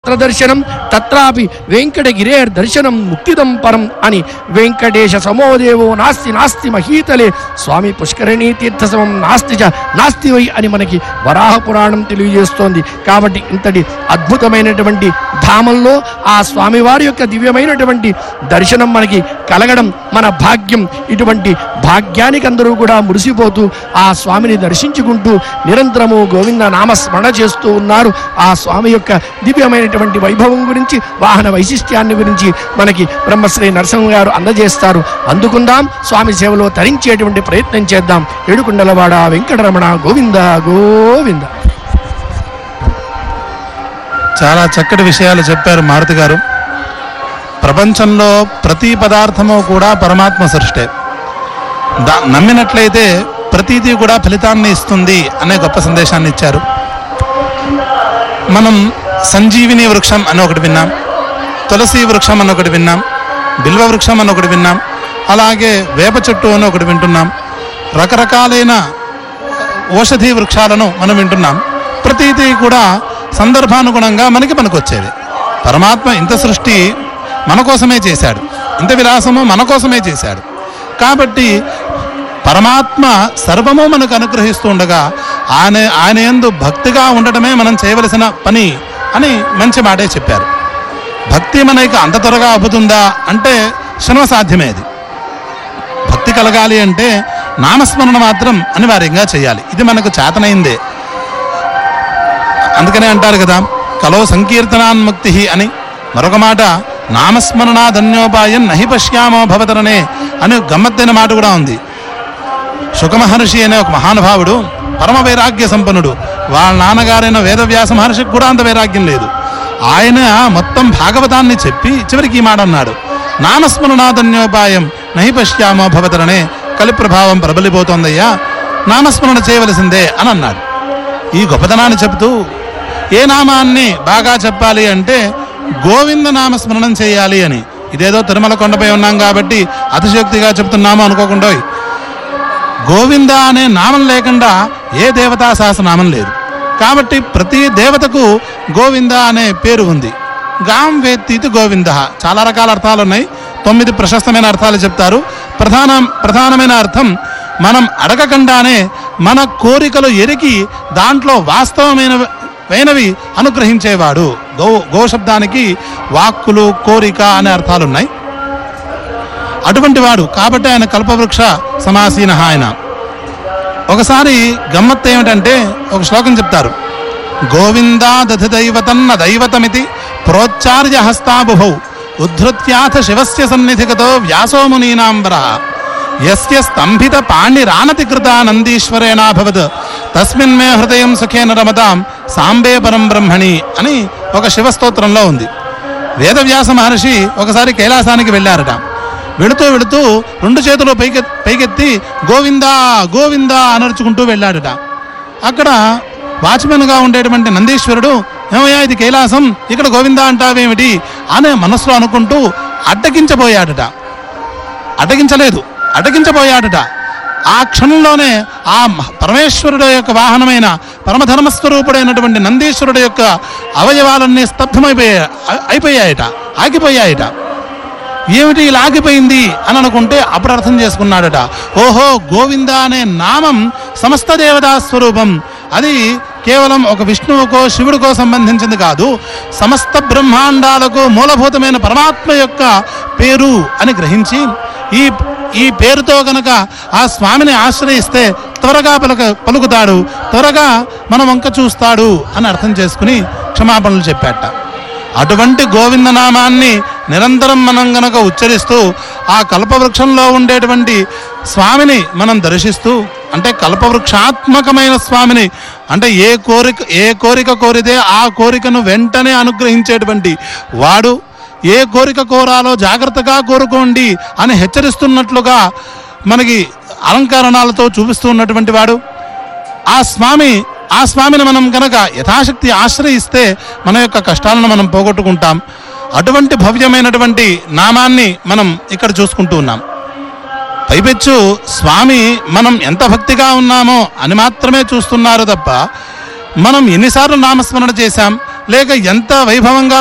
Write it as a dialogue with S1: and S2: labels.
S1: ఎత్ర దర్శనం తత్రాపి వెంకటగిరేర్ దర్శనం ముక్తిదం పరం అని వెంకటేశ సమోదేవో నాస్తి నాస్తి మహీతలే స్వామి పుష్కరిణీ తీర్థ సమం నాస్తి చ నాస్తి వై అని మనకి వరాహ పురాణం తెలియజేస్తోంది కాబట్టి ఇంతటి అద్భుతమైనటువంటి ధామంలో ఆ స్వామివారి యొక్క దివ్యమైనటువంటి దర్శనం మనకి కలగడం మన భాగ్యం ఇటువంటి భాగ్యానికి అందరూ కూడా మురిసిపోతూ ఆ స్వామిని దర్శించుకుంటూ నిరంతరము గోవింద నామస్మరణ చేస్తూ ఉన్నారు ఆ స్వామి యొక్క దివ్యమైనటువంటి వైభవం గురించి వాహన వైశిష్ట్యాన్ని గురించి మనకి బ్రహ్మశ్రీ నరసింహ గారు అందజేస్తారు అందుకుందాం స్వామి సేవలో తరించేటువంటి ప్రయత్నం చేద్దాం ఏడుకుండలవాడ వెంకటరమణ గోవింద గోవింద
S2: చాలా చక్కటి విషయాలు చెప్పారు మారుతి గారు ప్రపంచంలో ప్రతి పదార్థము కూడా పరమాత్మ సృష్టే దా నమ్మినట్లయితే ప్రతిదీ కూడా ఫలితాన్ని ఇస్తుంది అనే గొప్ప సందేశాన్ని ఇచ్చారు మనం సంజీవిని వృక్షం అని ఒకటి విన్నాం తులసి వృక్షం అని ఒకటి విన్నాం బిల్వ వృక్షం అని ఒకటి విన్నాం అలాగే వేప చెట్టు అని ఒకటి వింటున్నాం రకరకాలైన ఔషధి వృక్షాలను మనం వింటున్నాం ప్రతిదీ కూడా సందర్భానుగుణంగా మనకి పనికొచ్చేది పరమాత్మ ఇంత సృష్టి మన కోసమే చేశాడు ఇంత విలాసము మన కోసమే చేశాడు కాబట్టి పరమాత్మ సర్వము మనకు అనుగ్రహిస్తూ ఉండగా ఆయన ఆయన యందు భక్తిగా ఉండటమే మనం చేయవలసిన పని అని మంచి మాటే చెప్పారు భక్తి మనకి అంత త్వరగా అబ్బుతుందా అంటే శ్రమ సాధ్యమే అది భక్తి కలగాలి అంటే నామస్మరణ మాత్రం అనివార్యంగా చేయాలి ఇది మనకు చేతనైందే అందుకనే అంటారు కదా కలో సంకీర్తనాన్ముక్తి అని మరొక మాట నామస్మరణాధన్యోపాయం నహి పశ్యామో భవతరనే అని గమ్మత్తైన మాట కూడా ఉంది శుకమహర్షి అనే ఒక మహానుభావుడు పరమ వైరాగ్య సంపన్నుడు వాళ్ళ నాన్నగారైన వేదవ్యాస మహర్షికి కూడా అంత వైరాగ్యం లేదు ఆయన మొత్తం భాగవతాన్ని చెప్పి చివరికి ఈ మాట అన్నాడు నామస్మరణాధన్యోపాయం నహి పశ్యామో భవతరనే కలి ప్రభావం ప్రబలిపోతోందయ్యా నామస్మరణ చేయవలసిందే అని అన్నాడు ఈ గొప్పతనాన్ని చెబుతూ ఏ నామాన్ని బాగా చెప్పాలి అంటే గోవింద నామస్మరణం చేయాలి అని ఇదేదో తిరుమల కొండపై ఉన్నాం కాబట్టి అతిశయోక్తిగా చెప్తున్నాము అనుకోకుండా గోవింద అనే నామం లేకుండా ఏ దేవతా సహస్రనామం లేదు కాబట్టి ప్రతి దేవతకు గోవింద అనే పేరు ఉంది గాం వేత్తీతి గోవింద చాలా రకాల అర్థాలు ఉన్నాయి తొమ్మిది ప్రశస్తమైన అర్థాలు చెప్తారు ప్రధాన ప్రధానమైన అర్థం మనం అడగకుండానే మన కోరికలు ఎరిగి దాంట్లో వాస్తవమైన వైనవి అనుగ్రహించేవాడు గో గో శబ్దానికి వాక్కులు కోరిక అనే అర్థాలు ఉన్నాయి అటువంటి వాడు కాబట్టి ఆయన కల్పవృక్ష సమాసీన ఆయన ఒకసారి గమ్మత్తు ఏమిటంటే ఒక శ్లోకం చెప్తారు గోవిందా దధి దైవతన్న దైవతమితి ప్రోచ్చార్య హస్తాబుభౌ ఉద్ధృత్యాథ శివస్య సన్నిధిగతో వ్యాసో మునీనాంబర యస్య స్తంభిత పాణిరానతి కృతా నందీశ్వరేణాభవత్ తస్మిన్ మే హృదయం సుఖేన రమతాం సాంబే పరం బ్రహ్మణి అని ఒక శివస్తోత్రంలో ఉంది వేదవ్యాస మహర్షి ఒకసారి కైలాసానికి వెళ్ళారట వెళుతూ వెళుతూ రెండు చేతులు పైకె పైకెత్తి గోవిందా గోవిందా అనర్చుకుంటూ వెళ్ళాడట అక్కడ వాచ్మెన్గా ఉండేటువంటి నందీశ్వరుడు ఏమయ్యా ఇది కైలాసం ఇక్కడ గోవిందా అంటావేమిటి అనే మనసులో అనుకుంటూ అడ్డగించబోయాడట అడ్డగించలేదు అడ్డగించబోయాడట ఆ క్షణంలోనే ఆ మ- పరమేశ్వరుడు యొక్క వాహనమైన పరమధర్మస్వరూపుడైనటువంటి నందీశ్వరుడు యొక్క అవయవాలన్నీ స్తబ్దమైపోయా అయిపోయాయట ఆగిపోయాయట ఏమిటి ఇలా ఆగిపోయింది అని అనుకుంటే అప్పుడు అర్థం చేసుకున్నాడట ఓహో గోవింద అనే నామం సమస్త దేవతా స్వరూపం అది కేవలం ఒక విష్ణువుకో శివుడికో సంబంధించింది కాదు సమస్త బ్రహ్మాండాలకు మూలభూతమైన పరమాత్మ యొక్క పేరు అని గ్రహించి ఈ ఈ పేరుతో గనక ఆ స్వామిని ఆశ్రయిస్తే త్వరగా పలుక పలుకుతాడు త్వరగా మన వంక చూస్తాడు అని అర్థం చేసుకుని క్షమాపణలు చెప్పాట అటువంటి గోవింద నామాన్ని నిరంతరం మనం గనక ఉచ్చరిస్తూ ఆ కల్పవృక్షంలో ఉండేటువంటి స్వామిని మనం దర్శిస్తూ అంటే కల్పవృక్షాత్మకమైన స్వామిని అంటే ఏ కోరిక ఏ కోరిక కోరితే ఆ కోరికను వెంటనే అనుగ్రహించేటువంటి వాడు ఏ కోరిక కోరాలో జాగ్రత్తగా కోరుకోండి అని హెచ్చరిస్తున్నట్లుగా మనకి అలంకరణాలతో చూపిస్తూ ఉన్నటువంటి వాడు ఆ స్వామి ఆ స్వామిని మనం కనుక యథాశక్తి ఆశ్రయిస్తే మన యొక్క కష్టాలను మనం పోగొట్టుకుంటాం అటువంటి భవ్యమైనటువంటి నామాన్ని మనం ఇక్కడ చూసుకుంటూ ఉన్నాం పైపెచ్చు స్వామి మనం ఎంత భక్తిగా ఉన్నామో అని మాత్రమే చూస్తున్నారు తప్ప మనం ఎన్నిసార్లు నామస్మరణ చేశాం లేక ఎంత వైభవంగా